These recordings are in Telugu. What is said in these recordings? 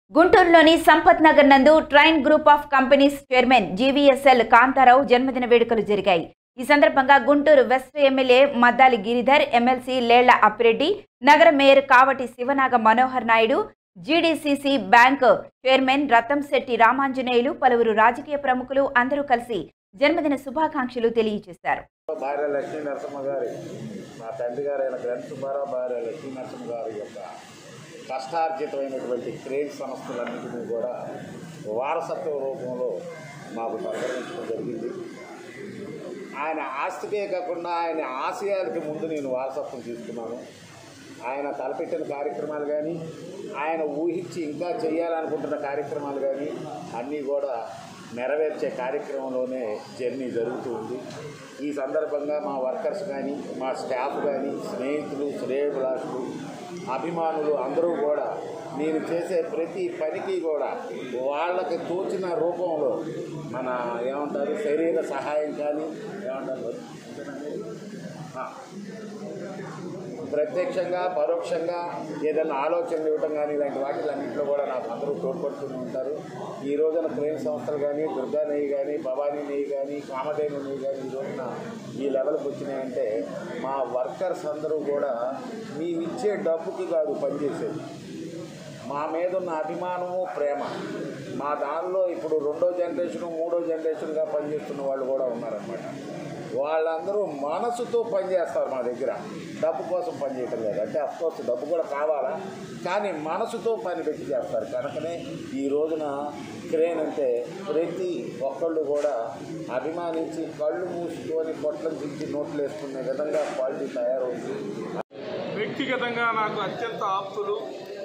గుంటూరులోని సంపత్ నగర్ నందు train group of companies chairman GVSL Kantharao జన్మదిన వేడుకలు జరిగాయి ఈ సందర్భంగా Guntur west MLA Maddali Giridhar MLC Lella Appireddy నగర mayor Kavati Sivanaga Manohar Naidu GDCC bank chairman Rathamsetti Ramanjaneyulu పలువురు రాజకీయ ప్రముఖులు అందరూ కలిసి జన్మదిన శుభాకాంక్షలు తెలియజేశారు భార్య లక్ష్మీ నరసింహ గారి మా తండ్రి గారైన గ్రంథ సుబ్బారావు భార్య లక్ష్మీ నరసింహ గారి యొక్క కష్టార్జితమైనటువంటి క్రేన్ సంస్థలన్నింటినీ కూడా వారసత్వ రూపంలో మాకు సంప్రదించడం జరిగింది ఆయన ఆస్తికే కాకుండా ఆయన ఆశయాలకి ముందు నేను వారసత్వం తీసుకున్నాను ఆయన తలపెట్టిన కార్యక్రమాలు కానీ ఆయన ఊహించి ఇంకా చేయాలనుకుంటున్న కార్యక్రమాలు కానీ అన్నీ కూడా నెరవేర్చే కార్యక్రమంలోనే జర్నీ జరుగుతూ ఉంది ఈ సందర్భంగా మా వర్కర్స్ కానీ మా స్టాఫ్ కానీ స్నేహితులు శ్రేయభిలాషులు అభిమానులు అందరూ కూడా నేను చేసే ప్రతి పనికి కూడా వాళ్ళకి తోచిన రూపంలో మన ఏమంటారు శరీర సహాయం కానీ ఏమంటారు ఆ. ప్రత్యక్షంగా పరోక్షంగా ఏదైనా ఆలోచనలు ఇవ్వటం కానీ ఇలాంటి వాటిలన్నింటిలో కూడా నాకు అందరూ తోడ్పడుతూనే ఉంటారు ఈ రోజున ప్రేమ సంస్థలు కానీ దుర్గా నెయ్యి కానీ భవానీ నెయ్యి కానీ కామధేను నెయ్యి కానీ ఈ రోజున ఈ లెవెల్కి వచ్చినాయంటే మా వర్కర్స్ అందరూ కూడా మేమిచ్చే డబ్బుకి కాదు పనిచేసేది మా మీద ఉన్న అభిమానము ప్రేమ మా దానిలో ఇప్పుడు రెండో జనరేషన్ మూడో జనరేషన్గా పనిచేస్తున్న వాళ్ళు కూడా ఉన్నారనమాట వాళ్ళందరూ మనసుతో పనిచేస్తారు మా దగ్గర డబ్బు కోసం పనిచేయటం లేదు అంటే అఫ్కోర్స్ డబ్బు కూడా కావాలా కానీ మనసుతో పని పెట్టి చేస్తారు కనుకనే ఈ రోజున క్రేన్ అంటే ప్రతి ఒక్కళ్ళు కూడా అభిమానించి కళ్ళు మూసుకొని పొట్లం దించి నోట్లు వేసుకునే విధంగా క్వాలిటీ తయారవుతుంది వ్యక్తిగతంగా నాకు అత్యంత ఆప్తులు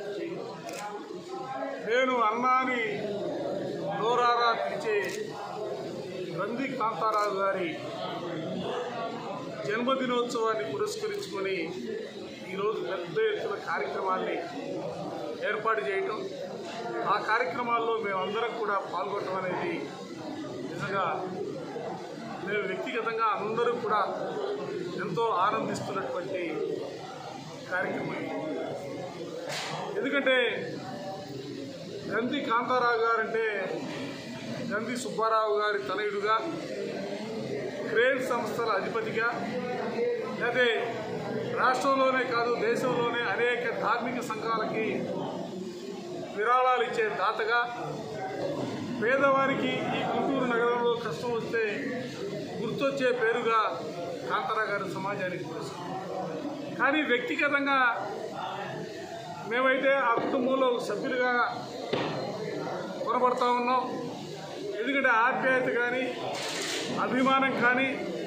నేను అన్నాని నోరారా పిలిచే రంది కాంతారావు గారి జన్మదినోత్సవాన్ని పురస్కరించుకొని ఈరోజు పెద్ద ఎత్తున కార్యక్రమాన్ని ఏర్పాటు చేయటం ఆ కార్యక్రమాల్లో మేమందరం కూడా పాల్గొనడం అనేది నిజంగా మేము వ్యక్తిగతంగా అందరూ కూడా ఎంతో ఆనందిస్తున్నటువంటి కార్యక్రమం ఇది. ఎందుకంటే గంధి కాంతారావు గారంటే గంధి సుబ్బారావు గారి తనయుడుగా క్రేన్ సంస్థల అధిపతిగా అయితే రాష్ట్రంలోనే కాదు దేశంలోనే అనేక ధార్మిక సంఘాలకి విరాళాలు ఇచ్చే దాతగా పేదవారికి ఈ గుంటూరు నగరంలో కష్టం వస్తే గుర్తొచ్చే పేరుగా కాంతారా గారి సమాజానికి తెలుసు కానీ వ్యక్తిగతంగా మేమైతే ఆ కుటుంబంలో ఒక సభ్యులుగా కొనబడతా ఉన్నాం ఎందుకంటే ఆప్యాయత కానీ అభిమానం కానీ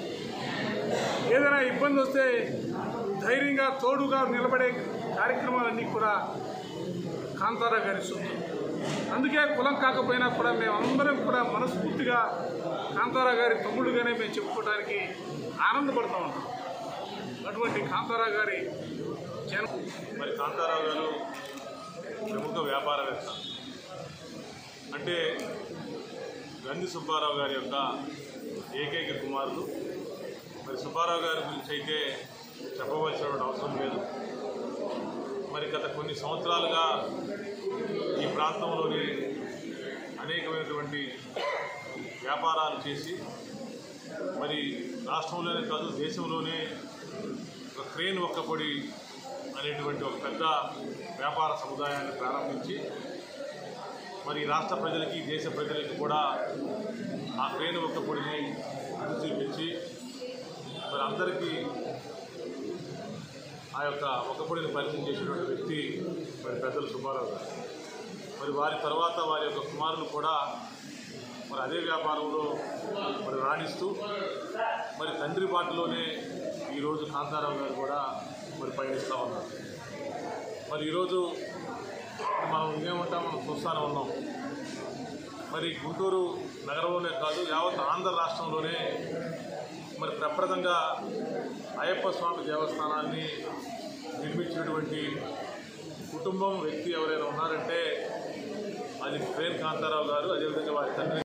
ఏదైనా ఇబ్బంది వస్తే ధైర్యంగా తోడుగా నిలబడే కార్యక్రమాలన్నీ కూడా కాంతారా గారి సొంతం అందుకే కులం కాకపోయినా కూడా మేమందరం కూడా మనస్ఫూర్తిగా కాంతారా గారి తమ్ముళ్ళుగానే మేము చెప్పుకోవడానికి ఆనందపడతా ఉన్నాం అటువంటి కాంతారా గారి జన్మ మరి కాంతారావు గారు ప్రముఖ వ్యాపారవేత్త అంటే గంధి సుబ్బారావు గారి యొక్క ఏకైక కుమారులు మరి సుబ్బారావు గారి గురించి అయితే చెప్పవలసిన అవసరం లేదు మరి గత కొన్ని సంవత్సరాలుగా ఈ ప్రాంతంలోని అనేకమైనటువంటి వ్యాపారాలు చేసి మరి రాష్ట్రంలోనే కాదు దేశంలోనే ఒక క్రేన్ ఒక్కపొడి అనేటువంటి ఒక పెద్ద వ్యాపార సముదాయాన్ని ప్రారంభించి మరి రాష్ట్ర ప్రజలకి దేశ ప్రజలకి కూడా ఆ క్రేన్ ఒక్కపొడిని రుచి చూపించి మరి అందరికీ ఆ యొక్క ఒక్కపొడిని పరిచయం చేసినటువంటి వ్యక్తి మరి పెద్దలు సుబ్బారావు గారు మరి వారి తర్వాత వారి యొక్క కుమారులు కూడా మరి అదే వ్యాపారంలో మరి రాణిస్తూ మరి తండ్రి బాటలోనే ఈరోజు కాంతారావు గారు కూడా మరి పయనిస్తూ ఉన్నారు మరి ఈరోజు మనం ఏమంటాం మనం చూస్తూనే ఉన్నాం మరి గుంటూరు నగరంలోనే కాదు యావత్ ఆంధ్ర రాష్ట్రంలోనే మరి ప్రప్రదంగా అయ్యప్ప స్వామి దేవస్థానాన్ని నిర్మించినటువంటి కుటుంబం వ్యక్తి ఎవరైనా ఉన్నారంటే అది ప్రేమ్ కాంతారావు గారు అదేవిధంగా వారి తండ్రి